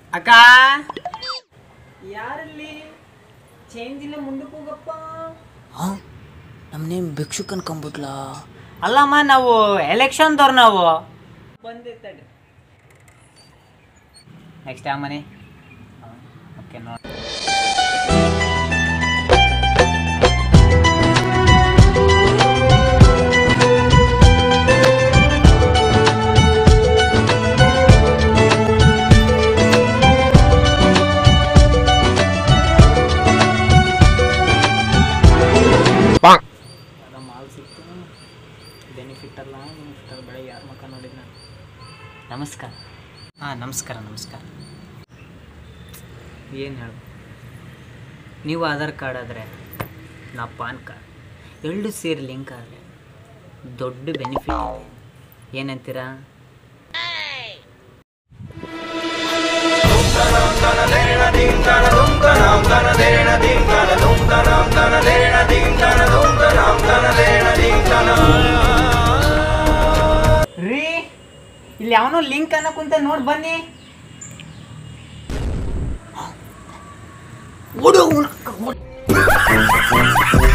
ಅಕ್ಕ ಯಾರಲ್ಲಿ ಚೇಂಜ್ ಇಲ್ಲ ಮುಂದಕ್ಕೆ ಹೋಗಪ್ಪ ಹಾಂ ನಮ್ಮ ನೇಮ್ ಭಿಕ್ಷುಕ್ ಅನ್ಕೊಂಬಿಟ್ಲಾ ಅಲ್ಲಮ್ಮ ನಾವು ಎಲೆಕ್ಷನ್ದವ್ರು ನಾವು ಬಂದಿರ್ತಡೆ ನೆಕ್ಸ್ಟ್ ಆ ಮನೆ ಓಕೆ ನೋಡಿ ಯಾವ್ದೋ ಮಾಲ್ ಸಿಕ್ತು ಬೆನಿಫಿಟ್ ಅಲ್ಲ ಬೆನಿಫಿಟ್ ಅಲ್ಲ ಬೆಳಗ್ಗೆ ಯಾರ ಮುಖ ನೋಡಿದ್ ನಾನು ನಮಸ್ಕಾರ ಹಾಂ ನಮಸ್ಕಾರ ನಮಸ್ಕಾರ ಏನು ಹೇಳು ನೀವು ಆಧಾರ್ ಕಾರ್ಡ್ ಆದರೆ ನಾ ಪಾನ್ ಕಾರ್ಡ್ ಎರಡು ಸೇರಿ ಲಿಂಕ್ ಆದರೆ ದೊಡ್ಡ ಬೆನಿಫಿಟ್ ಏನಂತೀರಾ ರೀ ಇಲ್ಲಿ ಯಾವನೋ ಲಿಂಕ್ ಅನ್ನ ಕುಂತ ನೋಡಿ ಬನ್ನಿ ಓಡು